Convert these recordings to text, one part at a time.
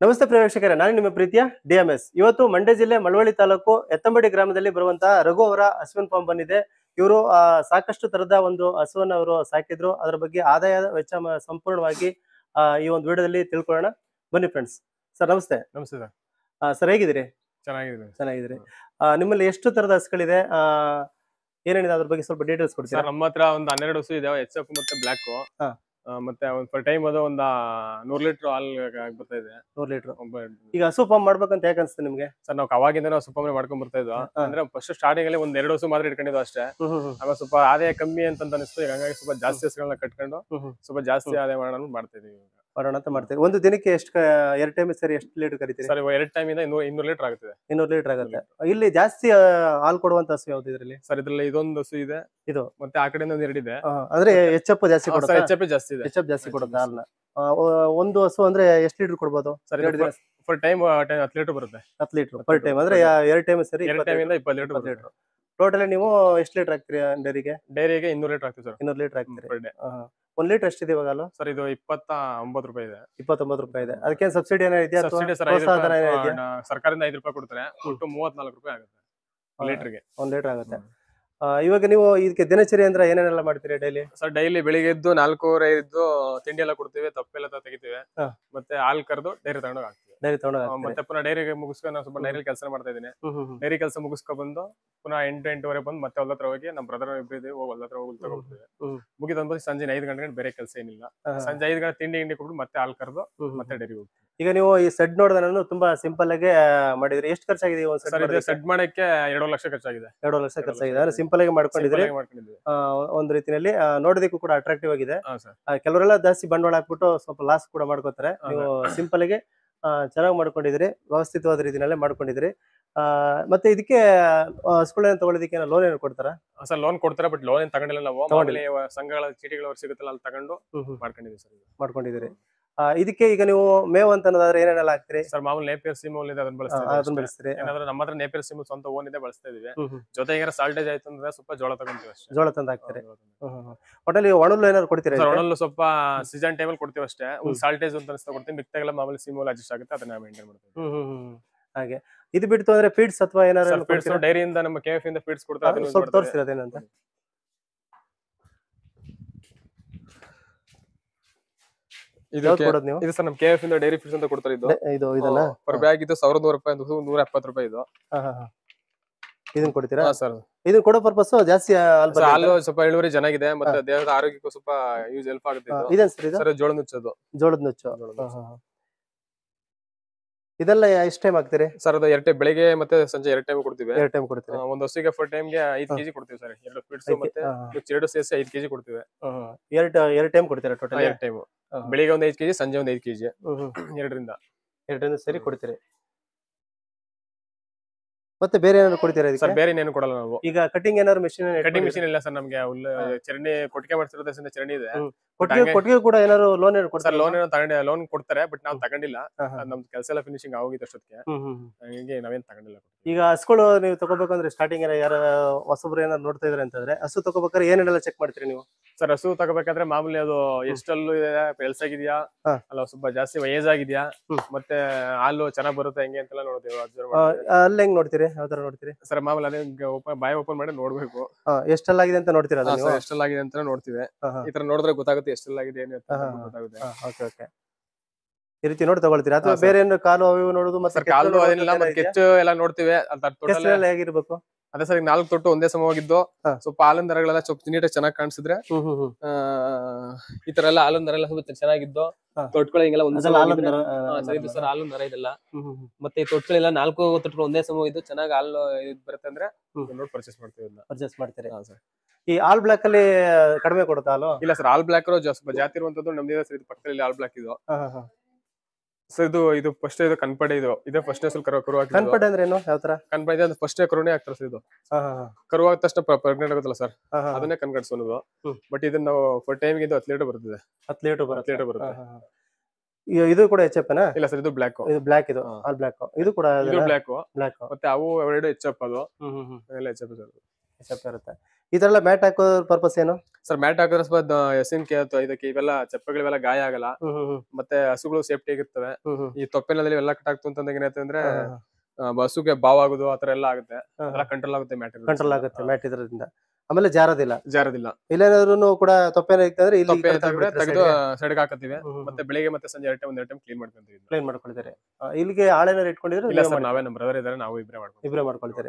ನಮಸ್ತೆ ಪ್ರೇಕ್ಷಕರೇ ನಾನು ನಿಮ್ಮ ಪ್ರೀತಿಯ ಡಿಎಂಎಸ್ ಇವತ್ತು ಮಂಡ್ಯ ಜಿಲ್ಲೆ ಮಳವಳ್ಳಿ ತಾಲೂಕು ಎತ್ತಂಬಡಿ ಗ್ರಾಮದಲ್ಲಿ ಬರುವಂತಹ ರಘು ಅವರ ಹಸುವಿನ ಫಾರ್ಮ್ ಬಂದಿದೆ ಇವರು ಸಾಕಷ್ಟು ತರದ ಒಂದು ಹಸುವನ್ನ ಅವರು ಸಾಕಿದ್ರು ಅದರ ಬಗ್ಗೆ ಆದಾಯ ವೆಚ್ಚ ಮ- ಸಂಪೂರ್ಣವಾಗಿ ಆ, ಈ ಒಂದು ವಿಡಿಯೋದಲ್ಲಿ ತಿಳ್ಕೊಳ್ಳೋಣ ಬನ್ನಿ ಫ್ರೆಂಡ್ಸ್ ಸರ್ ನಮಸ್ತೆ ನಮಸ್ತೆ ಸರ್ ಸರ್ ಹೇಗಿದ್ದೀರಿ ಚೆನ್ನಾಗಿದೆ ಚೆನ್ನಾಗಿದ್ದೀರಿ ಆ, ನಿಮ್ಮಲ್ಲಿ ಎಷ್ಟು ತರದ ಹಸುಗಳಿದೆ ಆ, ಏನೇನಿದೆ ಅದ್ರ ಬಗ್ಗೆ ಸ್ವಲ್ಪ ಡೀಟೇಲ್ಸ್ ಕೊಡ್ತೀರಾ ಸರ್ ನಮ್ಮ ಹತ್ರ ಒಂದು ಹನ್ನೆರಡು ಹಸು ಇದೆ ಎಚ್ ಎಫ್ ಮತ್ತೆ ಬ್ಲಾಕ್ ಹಾ. ಮತ್ತೆ ಒಂದು ಪರ್ ಟೈಮ್ ಅದು ಒಂದು ನೂರ್ ಲೀಟರ್ ಹಾಲ್ ಬರ್ತಾ ಇದೆ ನೂರ್ ಲೀಟರ್ ಒಬ್ಬ- ಈಗ ಹಸು ಫಾರ್ಮ್ ಮಾಡ್ಬೇಕಂತ ಯಾಕೆ ಅನ್ಸುತ್ತೆ ನಿಮ್ಗೆ ಸರ್ ನಾವು ಅವಾಗಿಂದ ನಾವು ಸ್ವಲ್ಪ ಮಾಡ್ಕೊಂಡ್ ಬರ್ತಾ ಇದ್ವು ಹಾ. ಅಂದ್ರೆ ಫಸ್ಟ್ ಸ್ಟಾರ್ಟಿಂಗ್ ಅಲ್ಲಿ ಒಂದ್ ಎರಡು ಹಸು ಮಾತ್ರ ಇಟ್ಕೊಂಡಿದ್ವು ಅಷ್ಟೇ ಹ್ಮ್ ಹ್ಮ್ ಹ್ಮ್. ಆಮೇಲೆ ಸ್ವಲ್ಪ ಆದಾಯ ಕಮ್ಮಿ ಅಂತ ಅನಿಸ್ತು ಈಗ ಹಂಗಾಗಿ ಸ್ವಲ್ಪ ಜಾಸ್ತಿ ಹಸುಗಳನ್ನ ಕಟ್ಕೊಂಡು ಹ್ಮ್ ಹ್ಮ್. ಸ್ವಲ್ಪ ಜಾಸ್ತಿ ಆದಾಯ ಮಾಡೋಣ ಮಾಡ್ತಾ ಇದೀವಿ ಈಗ. ಮಾಡೋಣ ಅಂತ ಮಾಡ್ತೀವಿ ಒಂದು ದಿನಕ್ಕೆ ಎಷ್ಟು ಎರಡು ಟೈಮ್ ಸರಿ ಎಷ್ಟು ಲೀಟರ್ ಕರಿತೀರಿ ಸರ್ ಇವಾಗ ಎರಡ್ ಟೈಮ್ ಇಂದ ಇನ್ನೂರ್ ಇನ್ನೂರ್ ಲೀಟರ್ ಆಗುತ್ತಿದೆ ಇನ್ನೂರು ಲೀಟರ್ ಆಗುತ್ತೆ ಇಲ್ಲಿ ಜಾಸ್ತಿ ಆ, ಹಾಲು ಕೊಡುವಂತ ಹಸು ಯಾವ್ದು ಇದರಲ್ಲಿ ಸರ್ ಇದ್ರಲ್ಲಿ ಇದೊಂದು ಹಸು ಇದೆ ಇದು. ಮತ್ತೆ ಆ ಕಡೆಯಿಂದ ಒಂದ್ ಎರಡಿದೆ ಅಂದ್ರೆ ಎಚ್ ಎಫ್ ಜಾಸ್ತಿ ಸರ್ ಕೊಡುತ್ತೆ ಎಚ್ ಎಫ್ ಜಾಸ್ತಿ ಇದೆ ಎಚ್ ಎಫ್ ಜಾಸ್ತಿ ಕೊಡುತ್ತೆ ಹಾಲ್ನ ಆ, ಒ- ಒಂದು ಹಸು ಅಂದ್ರೆ ಎಷ್ಟು ಲೀಟರ್ ಕೊಡ್ಬೋದು ಸರ್ ಎರಡು ದಿನ ಫುಲ್ ಟೈಮ್ ಹತ್ತು ಲೀಟರ್ ಬರುತ್ತೆ ಹತ್ತು ಲೀಟರ್ ಪರ್ ಟೈಮ್ ಅಂದ್ರೆ ಎರಡು ಟೈಮ್ ಸರಿ ಎರಡ್ ಟೈಮ್ ಇಂದ ಇಪ್ಪತ್ತು ಇಪ್ಪತ್ತು ಲೀಟರ್ ಲೀಟರ್ ಟೋಟಲ್ ನೀವು ಎಷ್ಟು ಲೀಟರ್ ಹಾಕ್ತೀರಿ ಡೈರಿಗೆ ಡೈರಿಗೆ ಇನ್ನೂರ್ ಲೀಟರ್ ಆಗ್ತದೆ ಸರ್ ಇನ್ನೂರು ಲೀಟರ್ ಹಾಕ್ತೀರಿ ಪರ್ ಡೇ ಆ, ಒಂದ್ ಲೀಟರ್ ಎಷ್ಟಿದೆ ಇವಾಗ ಹಾಲು ಸರ್ ಇದು ಇಪ್ಪತ್ತ ಒಂಬತ್ತು ರೂಪಾಯಿ ಇದೆ ಇಪ್ಪತ್ತೊಂಬತ್ತು ರೂಪಾಯಿ ಇದೆ ಅದಕ್ಕೆ ಸಬ್ಸಿಡಿ ಏನೋ ಇದೆಯಾ ಅಥವಾ ಸಬ್ಸಿಡಿ ಸರ್ ಐದು ಪ್ರೋತ್ಸಾಹಧನ ರೂಪಾಯಿ ಏನೋ ಇದೆಯಾ ಆ, ಸರ್ಕಾರದಿಂದ ಐದು ರೂಪಾಯಿ ಕೊಡ್ತಾರೆ ಒಟ್ಟು ಮೂವತ್ನಾಲ್ಕು ರೂಪಾಯಿ ಆಗುತ್ತೆ ಹಾ. ಲೀಟರ್ಗೆ ಒಂದ್ ಲೀಟರ್ ಆಗುತ್ತೆ ಆ, ಇವಾಗ ನೀವು ಇದಕ್ಕೆ ದಿನಚರಿ ಅಂದ್ರೆ ಏನೇನೆಲ್ಲ ಮಾಡ್ತೀರಿ ಡೈಲಿ ಸರ್ ಡೈಲಿ ಬೆಳಿಗ್ಗೆ ಎದ್ದು ನಾಲ್ಕೂವರೆ ಎದ್ದು ತಿಂಡಿ ಎಲ್ಲ ಕೊಡ್ತೀವಿ ತಪ್ಪೆಲ್ಲ ತ- ತೆಗಿತೀವಿ ಹಾ. ಮತ್ತೆ ಹಾಲ್ ಕರೆದು ಡೈರಿ ತಗೊಂಡೋಗಿ ಹಾಕ್ತೀವಿ ಡೈರಿ ತಗೊಂಡು ಆ, ಮತ್ತೆ ಪುನಃ ಡೈರಿಗೆ ಮುಗಿಸ್ಕೊಂಡು ನಾನು ಸ್ವಲ್ಪ ಡೈರಿ ಕೆಲಸ ಮಾಡ್ತಾ ಇದ್ದೀನಿ ಡೈರಿ ಕೆಲಸ ಮುಗಿಸ್ಕೊ ಬಂದು ಪುನಃ ಎಂಟು ಎಂಟೂವರೆ ಬಂದು ಮತ್ತೆ ಹೊಲ ಹತ್ರ ಹೋಗಿ ನಮ್ಮ ಬ್ರದರ್ ಇಬ್ಬರು ಇದ್ದೀವಿ ಹೋಗಿ ಹೊಲ ಹತ್ರ ಹೋಗಿ ತಗೊಳ್ತೀವಿ ಹ್ಮ್. ಮುಗಿದ ಬಂದು ಸಂಜೆ ಐದು ಗಂಟೆ ಬೇರೆ ಕೆಲಸ ಏನಿಲ್ಲ ಸಂಜೆ ಐದು ಗಂಟೆ ತಿಂಡಿ ಗಿಂಡಿ ಕೊಟ್ಟು ಮತ್ತೆ ಹಾಲ್ ಕರೆದು ಮತ್ತೆ ಡೈರಿ ಹೋಗ್ತೀವಿ ಈಗ ನೀವು ಈ ಸೆಡ್ ನೋಡಿದ್ರೆ ನಾನು ತುಂಬಾ ಸಿಂಪಲ್ ಆಗಿ ಮಾಡಿದ್ರಿ ಎಷ್ಟು ಖರ್ಚಾಗಿದೆ ಈ ಒಂದು ಸರ್ ಇದು ಸೆಡ್ ಸೆಟ್ ಮಾಡಕ್ಕೆ ಎರಡು ಲಕ್ಷ ಖರ್ಚಾಗಿದೆ ಎರಡು ಲಕ್ಷ ಖರ್ಚಾಗಿದೆ ಅಂದ್ರೆ ಸಿಂಪಲ್ ಆಗಿ ಮಾಡ್ಕೊಂಡಿದ್ರಿ Simple ಆಗಿ ಮಾಡ್ಕೊಂಡಿದ್ವಿ ಆ, ಒಂದ್ ರೀತಿಯಲ್ಲಿ ಆ, ನೋಡೋದಕ್ಕೂ ಕೂಡ ಅಟ್ರಾಕ್ಟಿವ್ ಆಗಿದೆ ಹಾ ಸರ್ ಆ, ಕೆಲವರೆಲ್ಲ ಜಾಸ್ತಿ ಬಂಡವಾಳ ಹಾಕ್ಬಿಟ್ಟು ಸ್ವಲ್ಪ ಲಾಸ್ ಕೂಡ ಮಾಡ್ಕೋತಾರೆ ಹೌದಾ? ನೀವು ಸಿಂಪಲ್ ಆಗಿ ಚೆನ್ನಾಗಿ ಮಾಡ್ಕೊಂಡಿದ್ರಿ ವ್ಯವಸ್ಥಿತವಾದ ರೀತಿನಲ್ಲೇ ಮಾಡ್ಕೊಂಡಿದ್ರಿ ಆ, ಮತ್ತೆ ಇದಕ್ಕೆ ಹಸ್ಗಳನ್ನ ತಗೊಳ್ಳೋದಕ್ಕೆ ಲೋನ್ ಏನು ಕೊಡ್ತಾರ ಸರ್ ಲೋನ್ ಕೊಡ್ತಾರೆ ಬಟ್ ಲೋನ್ ಏನ್ ತಗೊಂಡಿಲ್ಲ ನಾವು ತಗೊಂಡಿಲ್ಲ. ಮಾಮೂಲಿ ಇವ ಸಂಘಗಳ ಚೀಟಿಗಳು ಅವ್ರು ಸಿಗುತ್ತಲ್ಲ ಅಲ್ಲಿ ತಗೊಂಡು ಮಾಡ್ಕೊಂಡಿದ್ದೀವಿ ಸರ್ ಮಾಡ್ಕೊಂಡಿದ್ದೀರಿ ಆ, ಇದಕ್ಕೆ ಈಗ ನೀವು ಮೇವು ಅಂತ ಅನ್ನೋದಾದ್ರೆ ಏನೇನೆಲ್ಲ ಹಾಕ್ತೀರಿ ಸರ್ ಮಾಮೂಲಿ ನೇಪಿಯರ್ ಸಿಮ್ ಇದೆ ಅದನ್ನ ಆ, ಬಳಸ್ತಾ ಅದನ್ನ ಇದ್ದೀವಿ ಬೆಳೆಸ್ತೀರಿ ಅಷ್ಟೇ. ಏನಾದ್ರೆ ನಮ್ಮ ಹತ್ರ ನೇಪಿಯರ್ ಸಿಮ್ ಸ್ವಂತ ಓನ್ ಇದೆ ಬಳಸ್ತಾ ಇದೀವಿ ಹ್ಮ್ ಹ್ಮ್. ಜೊತೆಗೆ ಸಾಲ್ಟೇಜ್ ಆಯ್ತು ಅಂದ್ರೆ ಸ್ವಲ್ಪ ಜೋಳ ತಗೊಂತೀವಿ ಅಷ್ಟೇ ಜೋಳ ತಂದು ಹಾಕ್ತೀರಿ ಜೋಳ ತಂದು. ಹ್ಮ್ ಹ್ಮ್ ಹ್ಮ್. ಒಟ್ಟಲ್ಲಿ ಒಣಲು ಏನಾದ್ರು ಕೊಡ್ತೀರಾ ಸರ್ ಇದಕ್ಕೆ? ಒಣಲು ಸ್ವಲ್ಪ ಸೀಸನ್ ಟೈಮಲ್ಲಿ ಕೊಡ್ತೀವಿ ಅಷ್ಟೇ ಒಂದು ಹ್ಮ್. ಸಾಲ್ಟೇಜ್ ಅಂತ ಅನಿಸ್ತಾ ಕೊಡ್ತೀವಿ ಮಿಕ್ತಾಗೆಲ್ಲ ಮಾಮೂಲಿ ಸಿಮ್ ಅಡ್ಜಸ್ಟ್ ಆಗುತ್ತೆ ಅದನ್ನ ಮೇಂಟೈನ್ ಮಾಡ್ತೀವಿ ಹ್ಮ್ ಹ್ಮ್ ಹ್ಮ್ ಹ್ಮ್. ಹಾಗೆ ಇದು ಬಿಟ್ಟು ಅಂದ್ರೆ ಫೀಡ್ಸ್ ಅಥವಾ ಏನಾದ್ರು ಫೀಡ್ಸ್ ಡೈರಿಯಿಂದ ನಮ್ಮ ಕೆ ಎಫ್ ಇಂದ ಫೀಡ್ಸ್ ಕೊಡ್ತಾರೆ ಅದನ್ನ use ಸ್ವಲ್ಪ ಮಾಡ್ತೀವಿ. ತೋರಿಸ್ತೀರ ಅದೇನಂತ ಇದು ಯಾವ್ದು ಕೆ- ಕೊಡೋದು ನೀವು ಇದು ಸರ್ ನಮ್ಮ ಕೆ ಎಫ್ ಇಂದ ಡೈರಿ ಫೀಡ್ಸ್ ಅಂತ ಕೊಡ್ತಾರೆ ಇದು ಡೆ- ಇದು ಇದನ್ನ ಪರ್ ಬ್ಯಾಗ್ ಇದು ಸಾವಿರದ ನೂರು ರೂಪಾಯಿ ಒಂದು ನೂರ ಎಪ್ಪತ್ತು ರೂಪಾಯಿ ಇದು ಹಾ, ಹಾ, ಹಾ. ಇದನ್ನ ಕೊಡ್ತೀರಾ ಹಾ ಸರ್ ಇದನ್ನ ಕೊಡೋ ಪರ್ಪಸ್ ಜಾಸ್ತಿ ಹಾಲ್ ಸರ್, ಬರುತ್ತೆ ಹಾಲು ಸ್ವಲ್ಪ ಇಳುವರಿ ಚೆನ್ನಾಗಿದೆ ಮತ್ತೆ ದೇಹದ ಆರೋಗ್ಯಕ್ಕೂ ಸ್ವಲ್ಪ ಯೂಸ್ ಹೆಲ್ಪ್ ಆಗುತ್ತೆ ಹಾ, ಇದು. ಇದೇನ್ ಸರ್ ಇದು ಸರ್ ಜೋಳ ನುಚ್ಚೋದು ಜೋಳದ ನುಚ್ಚು ಜೋಳದ ಹಾ, ಹಾ, ಹಾ. ಇದೆಲ್ಲ ಎಷ್ಟು ಟೈಮ್ ಹಾಕ್ತೀರಿ ಸರ್ ಅದು ಎರಡು ಟೈಮ್ ಬೆಳಿಗ್ಗೆ ಮತ್ತೆ ಸಂಜೆ ಎರಡು ಟೈಮ್ ಕೊಡ್ತೀವಿ ಎರಡು ಟೈಮ್ ಕೊಡ್ತೀರಿ ಆ, ಒಂದು ಹಸುಗೆ ಫೋರ್ ಟೈಮ್ಗೆ ಐದು ಕೆಜಿ ಕೊಡ್ತೀವಿ ಸರ್ ಎರಡು ಫೀಡ್ಸ್ ಮತ್ತೆ ಹಾ, ಹಾ. ನುಚ್ಚು ಎರಡು ಸೇರಿಸಿ ಐದು ಕೆಜಿ ಕೊಡ್ತೀವಿ ಹ್ಮ್, ಹ್ಮ್. ಎರಡು ಎರಡು ಟೈಮ್ ಕೊಡ್ತೀರಾ ಟೋಟಲ್ ಎರಡು ಟೈಮ್ ಬೆಳಿಗ್ಗೆ ಒಂದು ಐದು ಕೆಜಿ ಸಂಜೆ ಒಂದು ಐದು ಕೆಜಿ ಎರಡರಿಂದ ಎರಡರಿಂದ ಸರಿ ಕೊಡ್ತೀರಿ ಮತ್ತೆ ಬೇರೆ ಏನಾದ್ರು ಕೊಡ್ತೀರಾ ಸರ್ ಇದಕ್ಕೆ ಬೇರೆ ಇನ್ನೇನು ಕೊಡಲ್ಲ ನಾವು ಈಗ ಕಟಿಂಗ್ ಏನಾದ್ರು ಮಿಷಿನ್ ಕಟಿಂಗ್ ಮಿಷಿನ್ ಇಲ್ಲ ಸರ್ ನಮ್ಗೆ ಹುಲ್ಲು ಹಾ. ಚರಣಿ ಕೊಟ್ಟಿಗೆ ಮಾಡ್ತಿರೋದ್ರಿಂದ ಚರಣಿ ಇದೆ ಹ್ಮ್. ಕೊಟ್ಟಿಗೆ ಹಂಗೆ- ಕೊಟ್ಟಿಗೆ ಕೂಡ ಏನಾದ್ರು ಲೋನ್ ಏನಾದ್ರು ಸರ್ ಕೊಡ್ತಾರೆ ಲೋನ್ ಏನೋ ತಗೊಂಡಿ ಲೋನ್ ಕೊಡ್ತಾರೆ ಬಟ್ ನಾವು ತಗೊಂಡಿಲ್ಲ ಹಾ, ಹಾ. ಅದ್ ನಮ್ದು ಕೆಲಸ ಎಲ್ಲ ಫಿನಿಶಿಂಗ್ ಆಗೋಗಿತ್ತು ಅಷ್ಟೊತ್ತಿಗೆ ಹ್ಮ್ ಹ್ಮ್ ಹ್ಮ್. ಹಂಗಾಗಿ ನಾವೇನ್ ತಗೊಂಡಿಲ್ಲ ಈಗ ಹಸುಗಳು ನೀವು ತಗೋಬೇಕಂದ್ರೆ ಸ್ಟಾರ್ಟಿಂಗ್ ಯಾರ ಹೊಸಬ್ರು ಏನಾದ್ರು ನೋಡ್ತಾ ಇದಾರೆ ಅಂತಂದ್ರೆ ಹಸು ತಗೋಬೇಕಾದ್ರೆ ಏನೇನೆಲ್ಲ ಚೆಕ್ ಮಾಡ್ತೀರಿ ನೀವು ಸರ್ ಹಸು ತಗೋಬೇಕಾದ್ರೆ ಮಾಮೂಲಿ ಅದು ಎಷ್ಟಲ್ಲೂ ಇದೆ ಎಲ್ಸಾಗಿದ್ಯಾ ಹಾ. ಅಲ್ಲ ಸ್ವಲ್ಪ ಜಾಸ್ತಿ ಏಜ್ ಆಗಿದ್ಯಾ ಹ್ಮ್. ಮತ್ತೆ ಹಾಲು ಚೆನ್ನಾಗ್ ಬರುತ್ತೆ ಹೆಂಗೆ ಅಂತೆಲ್ಲ ನೋಡ್ತೀವಿ ಅಬ್ಸರ್ವ್ ಆ, ಅಲ್ಲಿ ಹೆಂಗ್ ನೋಡ್ತೀರಿ ಯಾವ ತರ ನೋಡ್ತೀರಿ ಸರ್ ಮಾಮೂಲಿ ಅದೇ ಓಪನ್ ಬಾಯಿ ಓಪನ್ ಮಾಡಿ ನೋಡ್ಬೇಕು ಆ, ಎಷ್ಟೆಲ್ಲ ಆಗಿದೆ ಅಂತ ನೋಡ್ತೀರಾ ಅದನ್ನ ನೀವು ಎಷ್ಟೆಲ್ಲ ಆಗಿದೆ ಅಂತ ನೋಡ್ತೀವಿ ಹಾ, ಹಾ. ಈ ತರ ನೋಡಿದ್ರೆ ಗೊತ್ತಾಗುತ್ತೆ ಎಷ್ಟೆಲ್ಲ ಆಗಿದೆ ಏನು ಅಂತ ಹಾ, ಹಾ, ಗೊತ್ತಾಗುತ್ತೆ ಹಾ, ಓಕೆ ಓಕೆ ಈ ರೀತಿ ನೋಡಿ ತಗೊಳ್ತೀರಾ ಅಥವಾ ಹಾ, ಸರ್. ಬೇರೆ ಏನು ಕಾಲು ಅವು ಇವು ನೋಡುದು ಮತ್ತೆ ಸರ್ ಕೆಚ್ಚಲು ಕಾಲು ನೋಡೋದು ಅದೇನಿಲ್ಲ ಅಂತ ಮತ್ತೆ ಇದೆಯಾ? ಕೆಚ್ಚು ಎಲ್ಲ ನೋಡ್ತೀವಿ ಅದ್ ಟೋಟಲ್ ಕೆಚ್ಚಲೆಲ್ಲ ಹೇಗಿರ್ಬೇಕು ಅದೇ ಸರ್ ಈಗ ನಾಲ್ಕು ತೊಟ್ಟು ಒಂದೇ ಸಮವಾಗಿದ್ದು ಹಾ. ಸ್ವಲ್ಪ ಹಾಲಿನ ದರಗಳೆಲ್ಲ ಸ್ವಲ್ಪ ನೀಟಾಗಿ ಚೆನ್ನಾಗಿ ಕಾಣಿಸಿದ್ರೆ ಹ್ಮ್ ಹ್ಮ್ ಹ್ಮ್ ಆ, ಈ ತರ ಎಲ್ಲ ಹಾಲಿನ ದರ ಎಲ್ಲ ಸ್ವಲ್ಪ ಚೆನ್ನಾಗಿದ್ದು ಹಾ. ತೊಟ್ಗಳು ಹಿಂಗೆಲ್ಲ ಒಂದೇ ಅದೆಲ್ಲ ಹಾಲು ಸಮವಾಗಿದ್ರೆ- ನರ- ಆ, ಹಾ, ಸರ್, ಇದು ನರ- ಸರ್ ಹಾಲು ನರ ಇದೆಲ್ಲ ಹ್ಮ್ ಹ್ಮ್ ಹ್ಮ್. ಮತ್ತೆ ಈ ತೊಟ್ಗಳೆಲ್ಲ ನಾಲ್ಕು ತೊಟ್ಗಳು ಒಂದೇ ಸಮ ಇದ್ದು ಚೆನ್ನಾಗಿ ಹಾಲು ಇದ್ ಬರುತ್ತೆ ಅಂದ್ರೆ ಹ್ಮ್. ನೋಡಿ ಪರ್ಚೇಸ್ ಮಾಡ್ತೀವಿ ಇದನ್ನ ಪರ್ಚೇಸ್ ಮಾಡ್ತೀರಿ ಹಾ, ಸರ್. ಈ ಆಲ್ ಬ್ಲಾಕ್ ಅಲ್ಲಿ ಕಡಿಮೆ ಕೊಡುತ್ತಾ ಹಾಲು ಇಲ್ಲ ಸರ್ ಆಲ್ ಬ್ಲಾಕ್ ಸ್ವಲ್ಪ ಜಾತಿ ಇರುವಂತದ್ದು ನಮ್ದಿದೆ ಸರ್ ಇದು ಪಕ್ಕದಲ್ಲಿ ಆಲ್ ಬ್ಲಾಕ್ ಇದು ಹಾ, ಹಾ, ಹಾ. ಸರ್ ಇದು ಇದು ಫಸ್ಟ್ ಇದು ಕನ್ಪಡೆ ಇದು ಇದೇ ಫಸ್ಟ್ ಸ್ವಲ್ಪ ಕರು ಕರು ಹಾಕಿದ್ದು ಕನ್ಪಡೆ ಅಂದ್ರೆ ಏನು ಯಾವ ತರ ಕನ್ಪಡೆ ಇದು ಫಸ್ಟ್ ಕರುಣೆ ಆಗ್ತಾರೆ ಸರ್ ಇದು ಹಾ, ಹಾ, ಹಾ. ಕರು ಆದ ತಕ್ಷಣ ಪ್ರೆಗ್ನೆಂಟ್ ಆಗುತ್ತಲ್ಲ ಸರ್ ಹಾ, ಹಾ, ಹಾ. ಅದನ್ನೇ ಕನ್ಕಟ್ಸೋದು ಹ್ಮ್. ಬಟ್ ಇದನ್ನ ನಾವು ಫೋರ್ ಟೈಮ್ ಇದು ಹತ್ತು ಲೀಟರ್ ಬರ್ತದೆ ಹತ್ತು ಲೀಟರ್ ಹತ್ತು ಬರುತ್ತೆ ಲೀಟರ್ ಬರುತ್ತೆ ಹಾ, ಹಾ, ಹಾ. ಈ- ಇದು ಕೂಡ ಎಚ್ ಎಫ್ ಇಲ್ಲ ಸರ್ ಇದು ಬ್ಲಾಕ್ ಇದು ಬ್ಲಾಕ್ ಇದು ಹಾ. ಆಲ್ ಬ್ಲಾಕ್ ಇದು ಕೂಡ ಇದು ಬ್ಲಾಕ್ ಬ್ಲಾಕ್ ಮತ್ತೆ ಅವು ಎರಡು ಎಚ್ ಎಪ್ ಅದು ಹ್ಮ್ ಹ್ಮ್ ಹ್ಮ್ ಎಲ್ಲ H F sir H F ಇರುತ್ತೆ ಈ ತರ ಎಲ್ಲ ಮ್ಯಾಟ್ ಹಾಕೋ ಪರ್ಪಸ್ ಏನು ಸರ್ ಮ್ಯಾಟ್ ಹಾಕಿದ್ರೆ ಸ್ವಲ್ಪ ಎಸಿನ್ ಕೆ ಇದಕ್ಕೆ ಇವೆಲ್ಲ ಚಪ್ಪಗಳಿವೆಲ್ಲ ಗಾಯ ಆಗಲ್ಲ ಹ್ಮ್ ಹ್ಮ್ ಹ್ಮ್ ಮತ್ತೆ ಹಸುಗಳು ಸೇಫ್ಟಿ ಆಗಿರ್ತವೆ ಹ್ಮ್ ಹ್ಮ್ ಈ ತೊಪ್ಪೆನಲ್ಲಿ ಎಲ್ಲ ಕಟ್ಟಾಗ್ತು ಅಂತಂದಾಗ ಏನಾಯ್ತು ಅಂದ್ರೆ ಹಾ, ಹಾ, ಆ, ಹಸುಗೆ ಬಾವ್ ಆಗುದು ಆತರ ಎಲ್ಲ ಆಗುತ್ತೆ ಹಾ. ಅದೆಲ್ಲ ಕಂಟ್ರೋಲ್ ಆಗುತ್ತೆ ಮ್ಯಾಟ್ ಕಂಟ್ರೋಲ್ ಆಗುತ್ತೆ ಮ್ಯಾಟ್ ಇದ್ರಿಂದ ಆಮೇಲೆ ಜಾರದಿಲ್ಲ ಜಾರದಿಲ್ಲ ಇಲ್ಲೇನಾದ್ರು ಕೂಡ ತೊಪ್ಪೆನ ಇತ್ತಂದ್ರೆ ಇಲ್ಲಿ ತೊಪ್ಪೆ ತೆಗ್ದ್ರೆ ತೆಗೆದು ಸೈಡ್ಗೆ ಹಾಕತ್ತೀವಿ ಮತ್ತೆ ಮತ್ತೆ ಬೆಳಿಗ್ಗೆ ಮತ್ತೆ ಸಂಜೆ ಎರಡು ಟೈಮ್ ಒಂದ್ ಎರಡು ಟೈಮ್ ಕ್ಲೀನ್ ಮಾಡ್ಕೊಂತೀವಿ ಇದನ್ನ. ಕ್ಲೀನ್ ಮಾಡ್ಕೊಳ್ತಾರೆ ಆ, ಇಲ್ಲಿಗೆ ಆಳೇನಾರು ಇಟ್ಕೊಂಡಿದ್ರೆ ಇಲ್ಲ ನೀವೇ ಸರ್ ಮಾಡಿ- ನಾವೇ ನಮ್ಮ ಬ್ರದರ್ ಇದಾರೆ ನಾವು ಇಬ್ರೇ ಮಾಡ್ಕೊಂತೀವಿ ಇಬ್ರೇ ಮಾಡ್ಕೊಳ್ತಾರೆ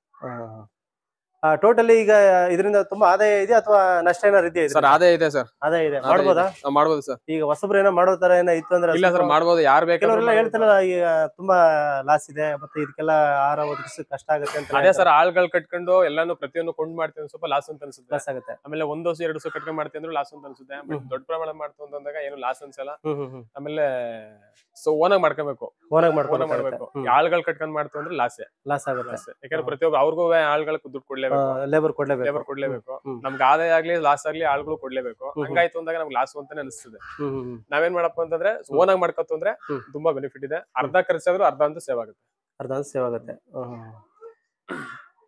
ಟೋಟಲಿ ಈಗ ಇದರಿಂದ ತುಂಬಾ ಆದಾಯ ಇದೆ ಅಥವಾ ನಷ್ಟ ಏನಾರು ಇದೆಯಾ ಸರ್ ಅದೇ ಇದೆ ಸರ್ ಆದಾಯ ಇದೆ ಮಾಡ್ಬೋದಾ ಮಾಡ್ಬೋದು ಸರ್ ಈಗ ಹೊಸಬ್ರು ಏನೋ ಮಾಡೋ ತರ ಏನೋ ಇತ್ತು ಅಂದ್ರೆ ಇಲ್ಲ ಸರ್ ಸ್ವಲ್ಪ- ಮಾಡ್ಬೋದು ಯಾರು ಕೆಲವರೆಲ್ಲ ಬೇಕಾದ್ರೆ ಹೇಳ್ತಾರಲ್ಲ ಈಗ ತುಂಬಾ ಲಾಸ್ ಇದೆ ಮತ್ತೆ ಇದಕ್ಕೆಲ್ಲ ಆಹಾರ ಒದಗಿಸೋಕೆ ಕಷ್ಟ ಆಗುತ್ತೆ ಅಂತ ಅದೇ ಸರ್ ಆಳ್ಗಳು ಕಟ್ಕೊಂಡು ಎಲ್ಲಾನು ಪ್ರತಿಯೊಂದು ಕೊಂಡ್ ಮಾಡ್ತೀವಿ ಸ್ವಲ್ಪ ಲಾಸ್ ಅಂತ ಅನ್ಸುತ್ತೆ ಲಾಸ್ ಆಗುತ್ತೆ ಆಮೇಲೆ ಒಂದ್ ವರ್ಷ ಎರಡು ವರ್ಷ ಕಟ್ಕೊಂಡ್ ಮಾಡ್ತೀವಿ ಅಂದ್ರೆ ಲಾಸ್ ಅಂತ ಅನ್ಸುತ್ತೆ ಬಟ್ ಹ್ಮ್. ದೊಡ್ಡ ಪ್ರಮಾಣ ಮಾಡ್ತು ಅಂತಂದಾಗ ಏನು ಲಾಸ್ ಅನ್ಸಲ್ಲ ಹ್ಮ್ ಹ್ಮ್ ಹ್ಮ್ ಆಮೇಲೆ ಸೊ ಓನಾಗ್ ಮಾಡ್ಕೋಬೇಕು ಓನಾಗಿ ಓನಾಗ್ ಮಾಡ್ಬೇಕು ಮಾಡ್ಕೊಳ್ಬೇಕು ಆಳ್ಗಳು ಕಟ್ಕೊಂಡ್ ಮಾಡ್ತು ಅಂದ್ರೆ ಲಾಸ್ ಲಾಸ್ ಆಗುತ್ತೆ ಲಾಸ್ ಯಾಕಂದ್ರೆ ಪ್ರತಿಯೊಬ್ಬ ಅವ್ರಿಗೂ ಆಳ್ಗಳಿಗೆ ದುಡ್ಡು ಕೊಡ್ಲೇಬೇಕು ಲೇಬರ್ ಕೊಡ್ಲೇಬೇಕು ಲೇಬರ್ ಕೊಡ್ಲೇಬೇಕು ಹ್ಮ್. ನಮ್ಗೆ ಆದಾಯ ಆಗ್ಲಿ ಲಾಸ್ ಆಗ್ಲಿ ಆಳ್ಗಳು ಕೊಡ್ಲೇಬೇಕು ಹ್ಮ್. ಹಂಗಾಯ್ತು ಅಂದಾಗ ನಮ್ಗೆ ಲಾಸ್ ಅಂತಾನೆ ಅನಿಸ್ತದೆ ಹ್ಮ್ ಹ್ಮ್ ಹ್ಮ್. ನಾವೇನ್ ಮಾಡಪ್ಪ ಅಂತಂದ್ರೆ ಓನಾಗ್ ಮಾಡ್ಕೊತು ಅಂದ್ರೆ ಹ್ಮ್. ತುಂಬಾ ಬೆನಿಫಿಟ್ ಇದೆ ಅರ್ಧ ಖರ್ಚಾದ್ರೂ ಅರ್ಧ ಅಂತೂ ಸೇವ್ ಆಗುತ್ತೆ ಅರ್ಧ ಸೇವ್ ಆಗುತ್ತೆ ಹ್ಮ್ ಹ್ಮ್ ಹ್ಮ್.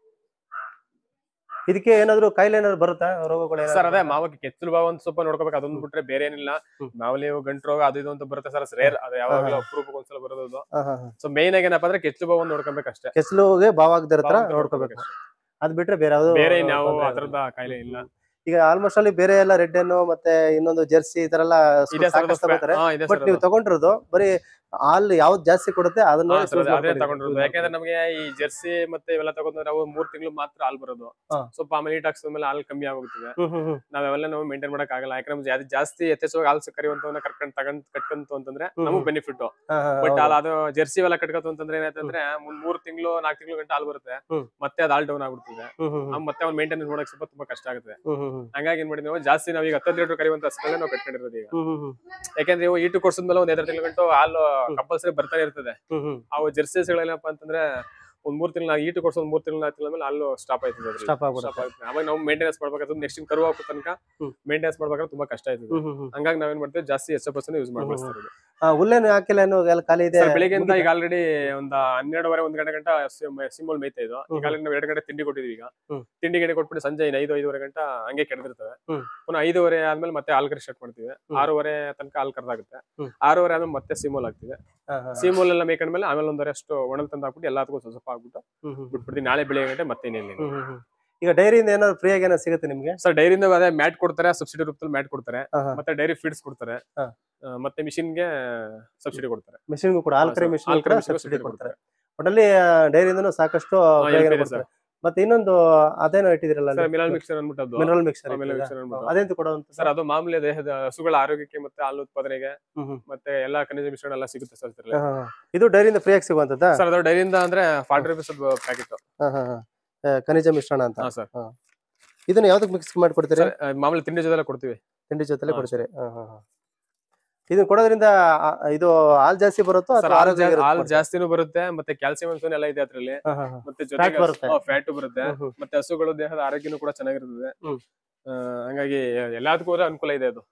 ಇದಕ್ಕೆ ಏನಾದ್ರು ಕಾಯಿಲೆ ಏನಾದ್ರು ಬರುತ್ತಾ ರೋಗಗಳು ಏನಾದ್ರು ಸರ್ ಅದೇ ಬರುತ್ತಾ? ಮಾವಕ್ಕೆ ಕೆಚ್ಚಲು ಭಾವ ಒಂದು ಸ್ವಲ್ಪ ನೋಡ್ಕೋಬೇಕು ಅದೊಂದು ಬಿಟ್ರೆ ಬೇರೆ ಏನಿಲ್ಲ ಹ್ಮ್. ಮಾಮೂಲಿ ಗಂಟು ರೋಗ ಅದು ಇದು ಅಂತ ಬರುತ್ತೆ ಸರ್ ರೇರ್ ಅದು ಯಾವಾಗಲೂ ಅಪರೂಪಕ್ಕೆ ಒಂದ್ಸಲ ಬರೋದು ಹಾ, ಹಾ, ಹಾ. ಸೊ ಮೇನ್ ಆಗಿ ಏನಪ್ಪಾ ಅಂದ್ರೆ ಕೆಚ್ಚಲು ಭಾವ ನೋಡ್ಕೋಬೇಕು ಅಷ್ಟೇ ಕೆಸಲುಗೆ ಬಾವಾಗದಿರೋ ತರ ಭಾವ ಅಂತ ನೋಡ್ಕೋಬೇಕು ನೋಡ್ಕೋಬೇಕು ಅದ್ ಬಿಟ್ರೆ ಬೇರೆ ಯಾವ್ದು ಬೇರೆ ಇನ್ಯಾವ ತೊಂದ್ರೆ ಆ ಇಲ್ಲ. ತರದ ಕಾಯಿಲೆ ಇಲ್ಲ ಈಗ ಆಲ್ಮೋಸ್ಟ್ ಅಲ್ಲಿ ಬೇರೆ ಎಲ್ಲ ರೆಡ್ ಅನ್ನು ಮತ್ತೆ ಇನ್ನೊಂದು ಜರ್ಸಿ ಈ ತರ ಎಲ್ಲ ಇದೆ ಸರ್ ಸಾಕಷ್ಟು ತಗೋತಾರೆ ಹಾ ಇದೆ ಬಟ್ ಸರ್ ನೀವು ತಗೊಂಡಿರೋದು ಬರೀ ಹಾಲು ಯಾವ್ದು ಜಾಸ್ತಿ ಕೊಡುತ್ತೆ ಅದನ್ನ ನೋಡಿ choose ಅದೇ ಮಾಡ್ಕೊಳ್ಳಿ. ತಗೊಂಡಿರೋದು ಯಾಕಂದ್ರೆ ನಮಗೆ ಈ ಜರ್ಸಿ ಮತ್ತೆ ಇವೆಲ್ಲ ತಗೊಂಡ್ರೆ ಅವು ಮೂರ್ ತಿಂಗಳು ಮಾತ್ರ ಹಾಲ್ ಬರೋದು ಹಾ. ಸ್ವಲ್ಪ ಆಮೇಲೆ ಹೀಟ್ ಹಾಕ್ಸಿದ್ಮೇಲೆ ಹಾಲ್ ಕಮ್ಮಿ ಆಗೋಗ್ತದೆ ಹ್ಮ್ ಹ್ಮ್ ಹ್ಮ್ ನಾವೆಲ್ಲ ನಾವು ಮೇಂಟೈನ್ ಮಾಡಕ್ ಆಗಲ್ಲ ಯಾಕಂದ್ರೆ ನಮ್ಗೆ ಜಾಸ್ತಿ- ಜಾಸ್ತಿ ಯಥೇಚ್ಛವಾಗಿ ಹಾಲು ಕರಿಯುವಂತವನ್ನ ಕರ್ಕೊಂಡ್ ತಗೊಂಡ್ ಕಟ್ಕೊಂತು ಅಂತಂದ್ರೆ ಹ್ಮ್. ನಮಗ್ ಬೆನಿಫಿಟ್ ಹಾ, ಹಾ, ಬಟ್ ಹೌದು. ಅದು ಜರ್ಸಿ ಎಲ್ಲ ಕಟ್ಕೋತು ಅಂತಂದ್ರೆ ಏನಾಯ್ತಂದ್ರೆ ಮುಂದ್ ಮೂರ್ ತಿಂಗಳು ನಾಲ್ಕು ತಿಂಗಳು ಗಂಟೆ ಹಾಲು ಬರುತ್ತೆ ಹ್ಮ್. ಮತ್ತೆ ಅದು ಹಾಲ್ ಡೌನ್ ಆಗ್ಬಿಡ್ತದೆ ಹ್ಮ್ ಹ್ಮ್ ಆ ಮತ್ತೆ ಅವ್ನ ಮೇಂಟೈನ್ ಮಾಡಕ್ ಸ್ವಲ್ಪ ತುಂಬಾ ಕಷ್ಟ ಆಗುತ್ತೆ ಹ್ಮ್ ಹ್ಮ್ ಹ್ಮ್ ಹಂಗಾಗಿ ಏನ್ ಮಾಡಿದ್ವಿ ನಾವು ಜಾಸ್ತಿ ನಾವೀಗ ಹತ್ತೊಂದು ಲೀಟರ್ ಕರಿಯುವಂತ ಹಸುಗಳನ್ನ ನಾವು ಕಟ್ಕೊಂಡಿರೋದು ಈಗ ಹ್ಮ್ ಹ್ಮ್ ಹ್ಮ್ ಯಾಕಂದ್ರೆ ನೀವು ಈಟು ಕೊಡ್ಸಿದ್ಮೇಲೆ ಒಂದ್ ಎರಡು ತಿಂಗಳ ಗಂಟು ಹಾಲು ಕಂಪಲ್ಸರಿ ಬರ್ತಾನೆ ಇರ್ತದೆ ಹ್ಮ್ ಹ್ಮ್ ಅವು ಜರ್ಸಿಸ್ಗಳೇನಪ್ಪ ಅಂತಂದ್ರೆ ಒಂದ್ ಮೂರ್ ತಿಂಗಳು ಈಟು ಕೊಡ್ಸೋ ಒಂದ್ ಮೂರ್ ತಿಂಗಳು ನಾಲ್ಕು ತಿಂಗಳ ಮೇಲೆ ಹಾಲು ಸ್ಟಾಪ್ ಆಯ್ತದೆ ಅದ್ರಲ್ಲಿ. ಸ್ಟಾಪ್ ಆಗ್ಬಿಡುತ್ತೆ Stop ಆಗುತ್ತೆ. ಅವಾಗ ನಾವು ಮೇಂಟೆನೆನ್ಸ್ ಮಾಡ್ಬೇಕಾದ್ರೆ ನೆಕ್ಸ್ಟ್ ಕರು ಹಾಕೋ ತನಕ ಹ್ಮ್. ಮೇಂಟೆನೆನ್ಸ್ ಮಾಡ್ಬೇಕಾದ್ರೆ ತುಂಬಾ ಕಷ್ಟ ಆಯ್ತದೆ ಹ್ಮ್ ಹ್ಮ್ ಹ್ಮ್ ಹಂಗಾಗಿ ನಾವೇನ್ ಮಾಡ್ತೀವಿ ಜಾಸ್ತಿ ಎಚ್ ಎಫ್ ಯೂಸ್ ಮಾಡ್ಬೋದು ಆ, ಹುಲ್ಲೇನು ಹಾಕಿಲ್ಲ ಏನು ಎಲ್ಲ ಖಾಲಿ ಇದೆ ಸರ್ ಬೆಳಿಗ್ಗೆಯಿಂದ ಈಗ ಆಲ್ರೆಡಿ ಒಂದ್ ಹನ್ನೆರಡುವರೆ ಒಂದ್ ಗಂಟೆ ಗಂಟ ಸಿಂಬಲ್ ಮೇಯ್ತಾ ಇದು ಹ್ಮ್. ಈಗ ಆಲ್ರೆಡಿ ನಾವು ಎರಡು ಗಂಟೆ ತಿಂಡಿ ಕೊಟ್ಟಿದೀವಿ ಈಗ ಹ್ಮ್. ತಿಂಡಿ ಗಿಂಡಿ ಕೊಟ್ಬಿಟ್ಟು ಸಂಜೆ ಇನ್ನು ಐದು ಐದುವರೆ ಗಂಟ ಹಂಗೆ ಕೆಡದಿರ್ತವೆ ಹ್ಮ್. ಪುನಃ ಐದುವರೆ ಆದ್ಮೇಲೆ ಮತ್ತೆ ಹಾಲ್ ಕರಿ ಸ್ಟಾರ್ಟ್ ಮಾಡ್ತೀವಿ ಹ್ಮ್. ಆರೂವರೆ ತನಕ ಹಾಲ್ ಕರ್ದಾಗುತ್ತೆ ಹ್ಮ್. ಆರೂವರೆ ಆದ್ಮೇಲೆ ಮತ್ತೆ ಸಿಮೋಲ್ ಹಾಕ್ತಿವಿ ಹಾ, ಹಾ, ಹಾ. ಸಿಮೋಲ್ ಎಲ್ಲ ಮೇಯ್ಕೊಂಡ್ಮೇಲೆ ಆಮೇಲೆ ಒಂದರ ಅಷ್ಟು ಒಣಲ್ ತಂದು ಹಾಕ್ಬಿಟ್ಟು ಎಲ್ಲದಕ್ಕೂ ಸ್ವಲ್ಪ ಸ್ವಲ್ಪ ಹಾಕ್ಬಿಟ್ಟು ಹ್ಮ್ ಹ್ಮ್ ಹ್ಮ್. ಬಿಟ್ಬಿಡ್ತೀವಿ ನಾಳೆ ಬೆಳಿಗ್ಗೆ ಗಂಟೆ ಮತ್ತೆ ಇನ್ನೇನಿಲ್ಲ ಹ್ಮ್ ಹ್ಮ್ ಹ್ಮ್. ಈಗ ಡೈರಿಯಿಂದ ಏನಾದ್ರು ಫ್ರೀ ಆಗಿ ಏನಾದ್ರು ಸಿಗುತ್ತೆ ನಿಮ್ಗೆ ಸರ್ ಡೈರಿಯಿಂದ ಅದೇ ಮ್ಯಾಟ್ ಕೊಡ್ತಾರೆ ಸಬ್ಸಿಡಿ ರೂಪದಲ್ಲಿ ಮ್ಯಾಟ್ ಕೊಡ್ತಾರೆ ಹಾ, ಹಾ. ಮತ್ತೆ ಡೈರಿ ಫೀಡ್ಸ್ ಕೊಡ್ತಾರೆ ಹಾ. ಆ, ಮತ್ತೆ ಮಿಷಿನ್ಗೆ ಸಬ್ಸಿಡಿ ಕೊಡ್ತಾರೆ ಮಿಷಿನ್ಗೂ ಕೂಡ ಹಾಲ್ ಕರಿ ಹಾ, ಮಿಷಿನ್ ಹಾಲ್ ಕೂಡ ಕರಿ machine ಗೂ ಸಬ್ಸಿಡಿ subsidy ಕೊಡ್ತಾರೆ ಒಟ್ಟಲ್ಲಿ ಡೈರಿಯಿಂದನೂ ಸಾಕಷ್ಟು ಹಾ, ಪ್ರಯೋಜನ LP ಇದೆ ಕೊಡ್ತಾರೆ. ಮತ್ತೆ ಇನ್ನೊಂದು ಅದೇನೋ ಇಟ್ಟಿದಿರಲ್ಲ ಸರ್ ಮಿನರಲ್ ಮಿಕ್ಸರ್ ಅಂದ್ಬಿಟ್ಟು ಅದು ಮಿನರಲ್ ಮಿಕ್ಸರ್ ಮಿನರಲ್ ಮಿಕ್ಸರ್ ಅಂದ್ಬಿಟ್ಟು ಅದೆಂತ ಕೊಡುವಂತ ಸರ್ ಅದು ಮಾಮೂಲಿ ದೇಹದ ಹಸುಗಳ ಆರೋಗ್ಯಕ್ಕೆ ಮತ್ತೆ ಹಾಲು ಉತ್ಪಾದನೆಗೆ ಹ್ಮ್ ಹ್ಮ್. ಮತ್ತೆ ಎಲ್ಲಾ ಖನಿಜ ಮಿಶ್ರಣ ಎಲ್ಲ ಸಿಗುತ್ತೆ ಸರ್ ಇದ್ರಲ್ಲಿ. ಹಾ, ಹಾ, ಹಾ. ಇದು ಡೈರಿಯಿಂದ ಫ್ರೀ ಆಗಿ ಸಿಗುವಂತದ್ದಾ ಸರ್ ಅದು ಡೈರಿಯಿಂದ ಅಂದ್ರೆ ಫಾರ್ಟಿ ರುಪೀಸ್ ಪ್ಯಾಕೆಟ್ ಹಾ, ಹಾ, ಹಾ. ಆ, ಖನಿಜ ಮಿಶ್ರಣ ಅಂತ ಹಾ ಸರ್ ಇದನ್ನ ಯಾವ್ದಕ್ ಮಿಕ್ಸ್ ಮಾಡ್ಕೊಡ್ತೀರಿ ಸರ್, ಆ, ಮಾಮೂಲಿ ತಿಂಡಿ ಜೊತೆ ಕೊಡ್ತೀವಿ ತಿಂಡಿ ಜೊತೆಲೆ ಹಾ, ಕೊಡ್ತೀರಿ ಹಾ, ಹಾ, ಹಾ. ಇದನ್ನ ಕೊಡೋದ್ರಿಂದ ಆ, ಇದು ಹಾಲ್ ಜಾಸ್ತಿ ಬರುತ್ತೋ ಸರ್ ಅಥವಾ ಹಾಲು ಆರೋಗ್ಯ ಜಾ- ಹಾಲು ಜಾಸ್ತಿನೂ ಬರುತ್ತೆ ಮತ್ತೆ ಕ್ಯಾಲ್ಸಿಯಂ ಅಂಶನೂ ಎಲ್ಲ ಇದೆ ಅದ್ರಲ್ಲಿ ಮತ್ತೆ ಜೊತೆಗೆ ಬರುತ್ತೆ. ಫ್ಯಾಟ್ ಬರುತ್ತೆ ಮತ್ತೆ ಹಸುಗಳು ದೇಹದ ಆರೋಗ್ಯನೂ ಕೂಡ ಚೆನ್ನಾಗಿರ್ತದೆ ಹ್ಮ್. ಆ, ಹಂಗಾಗಿ ಎಲ್ಲದಕ್ಕೂ ಕೂಡ ಅನುಕೂಲ ಇದೆ ಅದು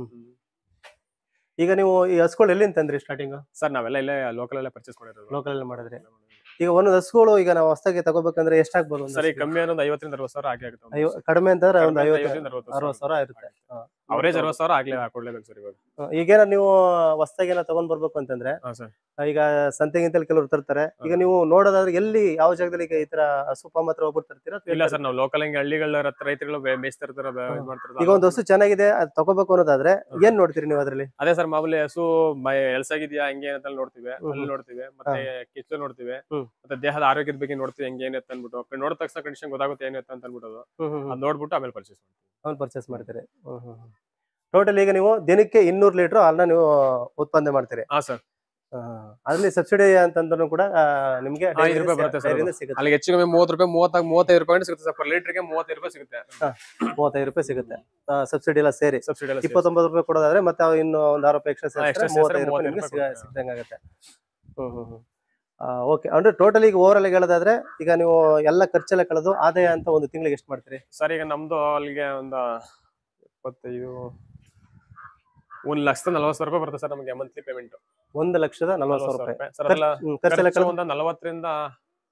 ಈಗ ನೀವು ಈ ಹಸ್ಗಳು ಎಲ್ಲಿಂದ ತಂದ್ರಿ ಸ್ಟಾರ್ಟಿಂಗ್ ಸರ್ ನಾವೆಲ್ಲ ಇಲ್ಲೇ ಲೋಕಲ್ ಅಲ್ಲೇ ಪರ್ಚೇಸ್ ಮಾಡಿರೋದು ಲೋಕಲ್ ಅಲ್ಲಿ ಮಾಡಿದ್ರಿ ಈಗ ಒಂದೊಂದು ಹಸುಗಳು ಈಗ ನಾವು ಹೊಸದಾಗಿ ತಗೋಬೇಕಂದ್ರೆ ಎಷ್ಟಾಗ್ಬೋದು ಒಂದು ಸರಿ ಹಸುಗೆ? ಕಮ್ಮಿ ಅನ್ನೋ ಒಂದು ಐವತ್ತರಿಂದ ಅರವತ್ತು ಸಾವಿರ ಹಾಕಿ ಆಗುತ್ತೆ ಐವ- ಕಡಿಮೆ ಅಂತಂದ್ರೆ ಒಂದು ಕಡಿಮೆ ಐವತ್ತು ಐವತ್ತರಿಂದ ಅರವತ್ತು ಅರವತ್ತು ಸಾವಿರ ಇರುತ್ತೆ ಹಾ. ಅವರೇಜ್ ಅರವತ್ತು ಸಾವಿರ ಆಗ್ಲೇ ಹಾಕೊಡ್ಲೇಬೇಕು ಸರ್ ಇವಾಗ ಹಾ, ಈಗೇನ ನೀವು ಹೊಸದಾಗಿ ಏನೋ ತಗೊಂಡ್ ಬರ್ಬೇಕು ಅಂತಂದ್ರೆ ಹಾ ಸರ್ ಈಗ ಸಂತೆಗಿಂತಲ್ಲಿ ಕೆಲವರು ತರ್ತಾರೆ ಈಗ ನೀವು ನೋಡೋದಾದ್ರೆ ಎಲ್ಲಿ ಯಾವ ಜಾಗದಲ್ಲಿ ಈಗ ಈ ತರ ಹಸು ಫಾರ್ಮ್ ಹತ್ರ ಹೋಗ್ಬಿಟ್ಟು ತರ್ತೀರಾ ಅಥವಾ ಇಲ್ಲ ಎಲ್ಲಿ ಸರ್ ನಾವು ಲೋಕಲ್ ಹಂಗೆ ಹಳ್ಳಿಗಳ ಹತ್ರ ರೈತರುಗಳು ಬೇ- ಮೇಯ್ಸ್ತಾ ಇರ್ತಾರ ಬೇ- ಇದ್ ಮಾಡ್ತಿರ್ತಾರೆ. ಈಗ ಒಂದು ಹಸು ಚೆನ್ನಾಗಿದೆ ಅದು ತಗೋಬೇಕು ಅನ್ನೋದಾದ್ರೆ ಏನ್ ನೋಡ್ತೀರಿ ನೀವು ಅದ್ರಲ್ಲಿ ಅದೇ ಸರ್ ಮಾಮೂಲಿ ಹಸು ಮ- ಎಳ್ಸಾಗಿದ್ಯಾ ಹಂಗೆ ಏನಂತ ನೋಡ್ತೀವಿ ಹ್ಮ್ ಅಲ್ಲಿ ನೋಡ್ತೀವಿ ಮತ್ತೆ ಕಿಚ್ಚು ನೋಡ್ತೀವಿ ಹ್ಮ್. ಮತ್ತೆ ದೇಹದ ಆರೋಗ್ಯದ ಬಗ್ಗೆ ನೋಡ್ತೀವಿ ಹೆಂಗೆ ಏನಂತ ಅನ್ಬಿಟ್ಟು ನೋಡಿದ ತಕ್ಷಣ ಕಂಡೀಷನ್ ಗೊತ್ತಾಗುತ್ತೆ ಏನಂತ ಅಂತ ಅನ್ಬಿಟ್ಟು ಅದು ಅದ್ ನೋಡ್ಬಿಟ್ಟು ಆಮೇಲೆ ಪರ್ಚೇಸ್ ಮಾಡ್ತೀವಿ ಅವ್ನು ಪರ್ಚೇಸ್ ಮಾಡ್ತೀರಿ ಟೋಟಲ್ ಈಗ ನೀವು ದಿನಕ್ಕೆ ಇನ್ನೂರು ಲೀಟರ್ ಹಾಲನ್ನ ನೀವು ಉತ್ಪಾದನೆ ಮಾಡ್ತೀರಿ ಹಾ ಸರ್ ಅದ್ರಲ್ಲಿ ಸಬ್ಸಿಡಿ ಅಂತಂದ್ರೂ ಕೂಡ ಆ, ನಿಮ್ಗೆ ಹಾ, ಐದು ರೂಪಾಯಿ ಬರುತ್ತೆ sir ಅದು. ಡೈರಿಯಿಂದ ಸಿಗುತ್ತೆ ಅಲ್ಲಿ ಹೆಚ್ಚು ಕಮ್ಮಿ ಮೂವತ್ತು ರೂಪಾಯಿ ಮೂವತ್ತಾಗ ಮೂವತ್ತೈದು ರೂಪಾಯಿ ಸಿಗುತ್ತೆ ಸರ್ ಪರ್ ಲೀಟರ್ಗೆ ಮೂವತ್ತೈದು ರೂಪಾಯಿ ಸಿಗುತ್ತೆ ಮೂವತ್ತೈದು ರೂಪಾಯಿ ಸಿಗುತ್ತೆ ಸಬ್ಸಿಡಿ ಎಲ್ಲ ಸೇರಿ ಸಬ್ಸಿಡಿ ಎಲ್ಲ ಸೇರಿ. ಇಪ್ಪತ್ತೊಂಬತ್ತು ರೂಪಾಯಿ ಕೊಡೋದಾದ್ರೆ ಮತ್ತೆ ಅವು ಇನ್ನು ಒಂದು ಆರು ರೂಪಾಯಿ ಎಕ್ಸ್ಟ್ರಾ ಹಾ, extra ಸೇರಿಸಿದ್ರೆ ಮೂವತ್ತೈದು ಸೇರಿಸಿದ್ರೆ ರೂಪಾಯಿ ನಿಮ್ಗೆ ಮೂವತ್ತೈದು ರೂಪಾಯಿ ಸಿಗಂಗೆ ಆಗುತ್ತೆ ಹ್ಮ್ ಹ್ಮ್ ಹ್ಮ್ ಓಕೆ ಅಂದ್ರೆ ಟೋಟಲ್ ಈಗ ಓವರ್ ಆಗಿ ಹೇಳೋದಾದ್ರೆ ಈಗ ನೀವು ಎಲ್ಲ ಖರ್ಚೆಲ್ಲ ಕಳೆದು ಆದಾಯ ಅಂತ ಒಂದು ತಿಂಗಳಿಗೆ ಎಷ್ಟು ಮಾಡ್ತೀರಿ ಸರ್ ಈಗ ನಮ್ದು ಅಲ್ಲಿಗೆ ಒಂದು ಇಪ್ಪತ್ತೈದು ಒಂದ್ ಲಕ್ಷದ ನಲವತ್ತು ಸಾವಿರ ರೂಪಾಯಿ ಬರುತ್ತೆ ಸರ್ ನಮಗೆ ಮಂತ್ಲಿ ಪೇಮೆಂಟ್ ಒಂದು ಲಕ್ಷದ ನಲವತ್ತು ಸಾವಿರ ರೂಪಾಯಿ ಸರ್ ಅದೆಲ್ಲ ಹ್ಮ್, ಖರ್ಚೆಲ್ಲ ಖರ್ಚು ಕಳೆದು ಒಂದು ನಲವತ್ತರಿಂದ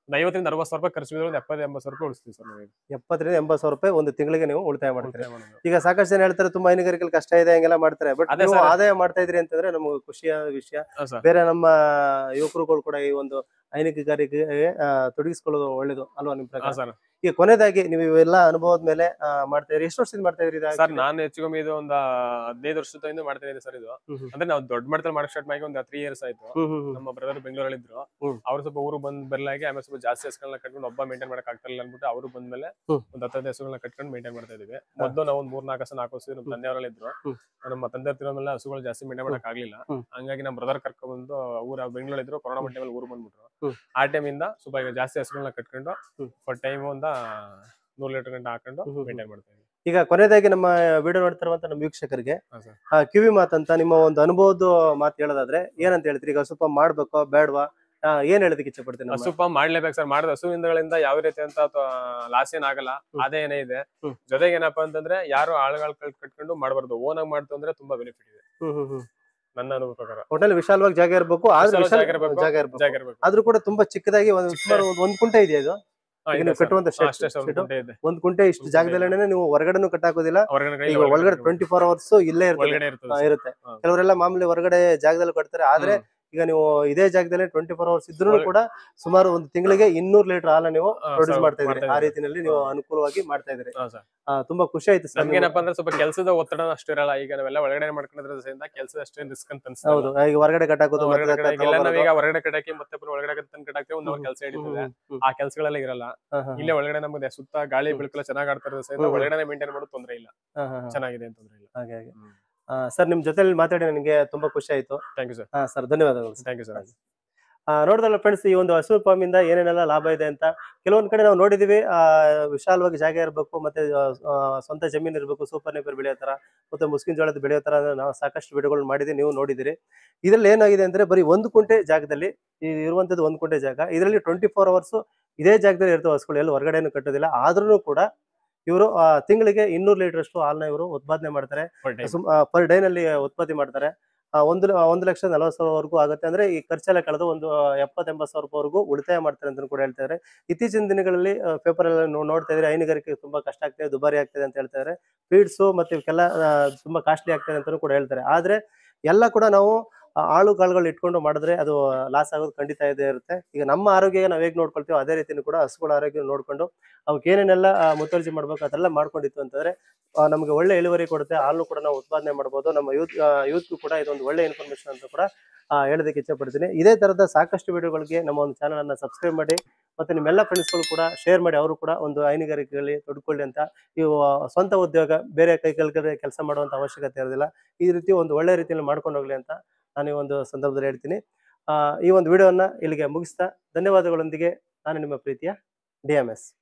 ಒಂದು ಐವತ್ತರಿಂದ ಅರವತ್ತು ಸಾವಿರ ರೂಪಾಯಿ ಖರ್ಚು ಬಿದ್ರೆ ಒಂದು ಎಪ್ಪತ್ತು ಎಂಬತ್ತು ಸಾವಿರ ರೂಪಾಯಿ ಉಳಿಸ್ತೀವಿ ಸರ್ ನಾವು ಎಪ್ಪತ್ತರಿಂದ ಎಂಬತ್ತು ಸಾವಿರ ರೂಪಾಯಿ ಒಂದು ತಿಂಗಳಿಗೆ ನೀವು ಉಳಿತಾಯ ಮಾಡ್ತೀರಿ ಉಳಿತಾಯ ಮಾಡೋದು. ಈಗ ಸಾಕಷ್ಟು ಜನ ಹೇಳ್ತಾರೆ ತುಂಬಾ ಹೈನುಗಾರಿಕೆ ಕಷ್ಟ ಇದೆ ಹಂಗೆಲ್ಲ ಮಾಡ್ತಾರೆ ಬಟ್ ಅದೇ ನೀವು sir. ಆದಾಯ ಮಾಡ್ತಾ ಇದ್ರಿ ಅಂತಂದ್ರೆ ನಮಗೆ ಖುಷಿಯ ವಿಷಯ ಹಾ ಸರ್ ಬೇರೆ ನಮ್ಮ ಯುವಕರುಗಳು ಕೂಡ ಈ ಒಂದು ಹೈನುಗಾರಿಕೆಗೆ ಆ, ತೊಡಗಿಸ್ಕೊಳ್ಳೋದು ಒಳ್ಳೇದು ಅಲ್ವಾ ನಿಮ್ ಹಾ ಪ್ರಕಾರ ಸರ್ ಈಗ ಕೊನೆಯದಾಗಿ ನೀವು ಇವೆಲ್ಲ ಅನುಭವದ ಮೇಲೆ ಆ, ಮಾಡ್ತಾ ಇದ್ರಿ ಎಷ್ಟು ವರ್ಷದಿಂದ ಮಾಡ್ತಾ ಇದ್ರಿ ಇದು ಸರ್ ನಾನು ಹೆಚ್ಚು ಕಮ್ಮಿ ಇದು ಒಂದು ಹದಿನೈದು ವರ್ಷದಿಂದ ಮಾಡ್ತೀನಿ ಸರ್ ಇದು ಹ್ಮ್ ಹ್ಮ್. ಅಂದ್ರೆ ನಾವು ದೊಡ್ಡ ಮಟ್ಟದಲ್ಲಿ ಮಾಡಕ್ ಸ್ಟಾರ್ಟ್ ಮಾಡಿ ಒಂದು ತ್ರೀ ಇಯರ್ಸ್ ಆಯ್ತು ಹ್ಮ್ ಹ್ಮ್ ಹ್ಮ್. ನಮ್ಮ ಬ್ರದರ್ ಬೆಂಗಳೂರಲ್ಲಿ ಇದ್ರು ಹ್ಮ್. ಅವ್ರು ಸ್ವಲ್ಪ ಊರು ಬಂದ್ ಬರ್ಲಾಗಿ ಆಮೇಲೆ ಸ್ವಲ್ಪ ಜಾಸ್ತಿ ಹಸುಗಳನ್ನ ಕಟ್ಕೊಂಡು ಒಬ್ಬ ಮೇಂಟೈನ್ ಮಾಡಕ್ ಆಗ್ತಿಲ್ಲ ಅನ್ಬಿಟ್ಟು ಅವರು ಬಂದ್ಮೇಲೆ ಹ್ಮ್. ಒಂದ್ ಹತ್ತೈದು ಹಸುಗಳನ್ನ ಕಟ್ಕೊಂಡು ಮೇಂಟೈನ್ ಮಾಡ್ತಾ ಇದೀವಿ ಮೊದಲು ನಾವು ಒಂದ್ ಮೂರ್ ನಾಲ್ಕು ಹಸು ನಾಲ್ಕು ಹಸು ನಮ್ಮ ತಂದೆಯವರಲ್ಲಿ ಇದ್ರು ಹ್ಮ್. ನಮ್ಮ ತಂದೆ ತಿರೋ ಮೇಲೆ ಹಸುಗಳು ಜಾಸ್ತಿ ಮೇಂಟೈನ್ ಮಾಡಕ್ ಆಗ್ಲಿಲ್ಲ ಹ್ಮ್. ಹಂಗಾಗಿ ನಮ್ಮ ಬ್ರದರ್ ಕರ್ಕೊಂಡ್ ಬಂದು ಊರ ಬೆಂಗಳೂರಲ್ಲಿ ಇದ್ರು ಕೊರೋನಾ ಟೈಮಲ್ಲಿ ಊರು ಬಂದ್ಬಿಟ್ರು ಹ್ಮ್. ಆ ಟೈಮಿಂದ ಸ್ವಲ್ಪ ಈಗ ಜಾಸ್ತಿ ಹಸುಗಳನ್ನ ಕಟ್ಕೊಂಡು ಹ್ಮ್. ಫರ್ ಟೈಮ್ ಒಂದ ನೂರ್ ಲೀಟರ್ ಗಂಟೆ ಹಾಕೊಂಡು ಹ್ಮ್ ಹ್ಮ್ ಮೇಂಟೈನ್ ಮಾಡ್ತಾ ಇದೀವಿ ಈಗ ಕೊನೆಯದಾಗಿ ನಮ್ಮ ವಿಡಿಯೋ ನೋಡ್ತಿರುವಂತ ನಮ್ಮ ವೀಕ್ಷಕರಿಗೆ ಹಾ ಸರ್ ಆ, ಕಿವಿ ಮಾತಂತ ನಿಮ್ಮ ಒಂದು ಅನುಭವದ ಮಾತು ಹೇಳೋದಾದ್ರೆ ಏನಂತ ಹೇಳ್ತೀರಿ ಈಗ ಸ್ವಲ್ಪ ಮಾಡ್ಬೇಕೋ ಬೇಡವಾ ಏನ್ ಹೇಳೋದಕ್ಕೆ ಇಚ್ಛೆ ಪಡ್ತೀನಿ ಹಸು ಪಂಪ್ ಮಾಡ್ಲೇಬೇಕು ಸರ್ ಮಾಡಿದ ಹಸುವಿಂದಗಳಿಂದ ಯಾವ ರೀತಿ ಅಂತ ಲಾಸ್ ಏನ್ ಆಗಲ್ಲ ಹ್ಮ್. ಆದಾಯನೇ ಇದೆ ಹ್ಮ್. ಜೊತೆಗೆ ಏನಪ್ಪಾ ಅಂತಂದ್ರೆ ಯಾರು ಆಳುಗಳು ಕಟ್ಕೊಂಡು ಮಾಡಬಾರ್ದು ಓನ್ ಆಗಿ ಮಾಡ್ತು ಅಂದ್ರೆ ತುಂಬಾ ಬೆನಿಫಿಟ್ ಇದೆ ಹ್ಮ್ ಹ್ಮ್ ಹ್ಮ್ ನನ್ನ ಅನುಭವ ಪ್ರಕಾರ ಒಟ್ಟಲ್ಲಿ ವಿಶಾಲವಾಗಿ ಜಾಗ ಇರ್ಬೇಕು ಆದ್ರೆ ವಿಶಾಲ ವಿಶಾಲ ಜಾಗ ಇರ್ಬೇಕು, ಜಾಗ ಇರ್ಬೇಕು ಜಾಗ ಇರ್ಬೇಕು ಆದ್ರೂ ಕೂಡ ತುಂಬಾ ಚಿಕ್ಕದಾಗಿ ಒಂದು ಸುಮಾರು ಒಂದ್- ಒಂದ್ ಕುಂಟೆ ಇದೆಯಾ ಇದು ಹಾ, ಈಗ ಇದೆ ನೀವು sir. ಕಟ್ಟುವಂತ ಹಾ, ಶೆಡ್ ಅಷ್ಟೇ ಸರ್, ಒಂದು ಶೆಡ್ ಗುಂಟೆ ಇದೆ ಒಂದ್ ಕುಂಟೆ ಇಷ್ಟು ಒಂದು ಜಾಗದಲ್ಲೇನೆ ನೀವು ಹೊರಗಡೆನು ಕಟ್ಟಾಕೋದಿಲ್ಲ ಹೊರಗಡೆ ಕೈ ಈಗ ಒಳಗಡೆ ಟ್ವೆಂಟಿ ಫೋರ್ ಅವರ್ಸ್ ಇಲ್ಲೇ ಇರ್ತದೆ ಒಳಗಡೆ ಇರ್ತದೆ ಆ, sir. ಇರುತ್ತೆ ಹಾ. ಕೆಲವರೆಲ್ಲ ಮಾಮೂಲಿ ಹೊರಗಡೆ ಜಾಗದಲ್ಲಿ ಕಟ್ತಾರೆ ಆದ್ರೆ ಹ್ಮ್. ಈಗ ನೀವು ಇದೇ ಜಾಗದಲ್ಲಿ ಟ್ವೆಂಟಿ ಫೋರ್ ಅವರ್ಸ್ ಇದ್ರೂ ಒಳಗೆ- ಕೂಡ ಸುಮಾರು ಒಂದು ತಿಂಗಳಿಗೆ ಇನ್ನೂರು ಲೀಟರ್ ಹಾಲ ನೀವು ಹಾ, ಪ್ರೊಡ್ಯೂಸ್ sir, ಮಾಡ್ತಾ ಇದ್ರಿ ಮಾಡ್ತಾ ಆ ಇದ್ದೀವಿ. ರೀತಿನಲ್ಲಿ ನೀವು ಹಾ. ಅನುಕೂಲವಾಗಿ ಮಾಡ್ತಾ ಇದ್ರಿ ಹಾ, sir. ಆ, ತುಂಬಾ ಖುಷಿ ಆಯ್ತು ಸರ್ ನಮ್ಗೇನಪ್ಪಾ ಅಂದ್ರೆ ಸ್ವಲ್ಪ ಕೆಲಸದ ಒತ್ತಡ ಅಷ್ಟು ಇರಲ್ಲ ಈಗ ನಾವೆಲ್ಲ ಒಳಗಡೆ ಮಾಡ್ಕೊಂಡಿದ್ರಿಂದ ಕೆಲಸ ಅಷ್ಟೇನ್ ರಿಸ್ಕ್ ಅಂತ ಅನ್ಸ್ತಲ್ಲ. ಹೌದು ಈಗ ಹೊರಗಡೆ ಕಟ್ಟಾಕೋದು ಮತ್ತೆ ಹೊರಗಡೆ ಕಡೆ- ಇಲ್ಲ ತಗೊಂಬರೋದು. ನಾವೀಗ ಹೊರಗಡೆ ಕಟ್ಟಕ್ಕೆ ಮತ್ತೆ ಪುನಃ ಒಳಗಡೆ ತಂದು ಕಟ್ಟಕ್ಕೆ ಒಂದು ಹ್ಮ್. ಕೆಲಸ ಹ್ಮ್, ಹಿಡಿತದೆ ಹ್ಮ್, ಹ್ಮ್. ಆ ಕೆಲಸಗಳೆಲ್ಲ ಇರಲ್ಲ ಹಾ, ಹಾ, ಇಲ್ಲೇ ಒಳಗಡೆ ನಮ್ಗೆ ಸುತ್ತ ಗಾಳಿ ಬೆಳಕೆಲ್ಲ ಚೆನ್ನಾಗಿ ಆಡ್ತಾ ಇರೋದು ಸಹಿತ ಹ್ಮ್. ಒಳಗಡೆ ಮೇಂಟೈನ್ ಮಾಡೋದು ತೊಂದ್ರೆ ಇಲ್ಲ ಹಾ, ಹಾ, ಹಾ. ಚೆನ್ನಾಗಿದೆ ಅಂತ ತೊಂದ್ರೆ ಇಲ್ಲ ಹಾಗೆ ಹಾಗೆ ಸರ್ ನಿಮ್ ಜೊತೆಲಿ ಮಾತಾಡಿ ನನಗೆ ತುಂಬಾ ಖುಷಿ ಆಯ್ತು ಥ್ಯಾಂಕ್ ಯು ಸರ್ ಹಾ ಸರ್ ಧನ್ಯವಾದಗಳು sir. ಥ್ಯಾಂಕ್ ಯು ಸರ್ ಆ, ನೋಡ್ದಲ್ಲ ಫ್ರೆಂಡ್ಸ್ ಈ ಒಂದು ಹಸು ಫಾರ್ಮ್ ಇಂದ ಏನೇನೆಲ್ಲ ಲಾಭ ಇದೆ ಅಂತ ಕೆಲವೊಂದ್ ಕಡೆ ನಾವು ನೋಡಿದೀವಿ ಆ ವಿಶಾಲವಾಗಿ ಜಾಗ ಇರಬೇಕು ಮತ್ತೆ ಆ, ಆ, ಸ್ವಂತ ಜಮೀನು ಇರಬೇಕು ಸೂಪರ್ ನೇಪರ್ ಬೆಳೆಯೋ ತರ ಮತ್ತೆ ಮುಸ್ಕಿನ್ ಜೋಳದ ಬೆಳೆಯೋ ತರ ನಾವು ಸಾಕಷ್ಟು ವಿಡಿಯೋಗಳು ಮಾಡಿದ್ವಿ ನೀವು ನೋಡಿದಿರಿ ಇದ್ರಲ್ಲಿ ಏನಾಗಿದೆ ಅಂದ್ರೆ ಬರೀ ಒಂದು ಕುಂಟೆ ಜಾಗದಲ್ಲಿ ಈ ಇರುವಂತದ್ದು ಒಂದು ಕುಂಟೆ ಜಾಗ ಇದರಲ್ಲಿ ಟ್ವೆಂಟಿ ಫೋರ್ ಅವರ್ಸ್ ಇದೇ ಜಾಗದಲ್ಲಿ ಇರ್ತವೆ ಹಸುಗಳು ಎಲ್ಲಿ ಹೊರಗಡೆನು ಕಟ್ಟೋದಿಲ್ಲ ಆದ್ರೂ ಕೂಡ ಇವರು ತಿಂಗಳಿಗೆ ಇನ್ನೂರು ಲೀಟರ್ ಅಷ್ಟು ಹಾಲನ್ನ ಇವರು ಉತ್ಪಾದನೆ ಮಾಡ್ತಾರೆ ಪರ್ ಡೇ ನಲ್ಲಿ ಉತ್ಪತ್ತಿ ಮಾಡ್ತಾರೆ ಆ, ಒಂದು ಲ- ಒಂದು ಲಕ್ಷ ನಲವತ್ತು ಸಾವಿರವರೆಗೂ ಆಗುತ್ತೆ ಅಂದ್ರೆ ಈ ಖರ್ಚೆಲ್ಲ ಕಳೆದು ಒಂದು ಎಪ್ಪತ್ತು ಎಂಬತ್ತು ಸಾವಿರ ರೂಪಾಯಿವರೆಗೂ ಉಳಿತಾಯ ಮಾಡ್ತಾರೆ ಅಂತ ಕೂಡ ಹೇಳ್ತಾ ಇದ್ದಾರೆ ಇತ್ತೀಚಿನ ದಿನಗಳಲ್ಲಿ ಪೇಪರ್ ಎಲ್ಲ ನೋ- ನೋಡ್ತಾ ಇದ್ರೆ ಹೈನುಗಾರಿಕೆ ತುಂಬಾ ಕಷ್ಟ ಆಗ್ತದೆ ದುಬಾರಿ ಆಗ್ತದೆ ಅಂತ ಹೇಳ್ತಾ ಇದ್ದಾರೆ ಫೀಡ್ಸು ಮತ್ತೆ ಇವಕ್ಕೆಲ್ಲ ಆ, ತುಂಬಾ ಕಾಸ್ಟ್ಲಿ ಆಗ್ತದೆ ಅಂತಾನೂ ಕೂಡ ಹೇಳ್ತಾರೆ ಆದ್ರೆ ಎಲ್ಲ ಕೂಡ ನಾವು ಆ, ಆಳು ಕಾಳುಗಳು ಇಟ್ಕೊಂಡು ಮಾಡಿದ್ರೆ ಅದು ಲಾಸ್ ಆಗೋದು ಖಂಡಿತ ಇದೇ ಇರುತ್ತೆ ಈಗ ನಮ್ಮ ಆರೋಗ್ಯ ನಾವು ಹೇಗೆ ನೋಡ್ಕೊಳ್ತೀವೋ ಅದೇ ರೀತಿನೂ ಕೂಡ ಹಸುಗಳ ಆರೋಗ್ಯ ನೋಡ್ಕೊಂಡು ಅವಕ್ಕೆ ಏನೇನೆಲ್ಲ ಆ, ಮುತುವರ್ಜಿ ಮಾಡ್ಬೇಕು ಅದೆಲ್ಲ ಮಾಡ್ಕೊಂಡಿತ್ತು ಅಂತಂದ್ರೆ ಆ, ನಮಗೆ ಒಳ್ಳೆ ಇಳುವರಿ ಕೊಡುತ್ತೆ ಹಾಲು ಕೂಡ ನಾವು ಉತ್ಪಾದನೆ ಮಾಡ್ಬೋದು ನಮ್ಮ ಯೂತ್ ಯೂತ್ಗೂ ಕೂಡ ಇದೊಂದು ಒಳ್ಳೆ ಇನ್ಫಾರ್ಮೇಶನ್ ಅಂತ ಕೂಡ ಆ, ಹೇಳೋದಕ್ಕೆ ಇಚ್ಛೆ ಪಡ್ತೀನಿ ಇದೇ ತರದ ಸಾಕಷ್ಟು ವಿಡಿಯೋಗಳಿಗೆ ನಮ್ಮ ಒಂದು ಚಾನಲ್ ಅನ್ನ ಸಬ್ಸ್ಕ್ರೈಬ್ ಮಾಡಿ ಮತ್ತೆ ನಿಮ್ಮೆಲ್ಲ ಫ್ರೆಂಡ್ಸ್ಗಳು ಕೂಡ ಶೇರ್ ಮಾಡಿ ಅವರು ಕೂಡ ಒಂದು ಹೈನುಗಾರಿಕೆಯಲ್ಲಿ ತೊಡ್ಕೊಳ್ಳಿ ಅಂತ ಇವು ಆ, ಸ್ವಂತ ಉದ್ಯೋಗ ಬೇರೆ ಕೈ ಕೆಳಗಡೆ ಕೆಲಸ ಮಾಡುವಂತ ಅವಶ್ಯಕತೆ ಇರೋದಿಲ್ಲ ಈ ರೀತಿ ಒಂದು ಒಳ್ಳೆ ರೀತಿಯಲ್ಲಿ ಮಾಡ್ಕೊಂಡು ಹೋಗ್ಲಿ ಅಂತ ನಾನು ಈ ಒಂದು ಸಂದರ್ಭದಲ್ಲಿ ಹೇಳ್ತೀನಿ ಆ, ಈ ಒಂದು ವಿಡಿಯೋನ ಇಲ್ಲಿಗೆ ಮುಗಿಸ್ತಾ ಧನ್ಯವಾದಗಳೊಂದಿಗೆ ನಾನು ನಿಮ್ಮ ಪ್ರೀತಿಯ ಡಿ ಎಂ ಎಸ್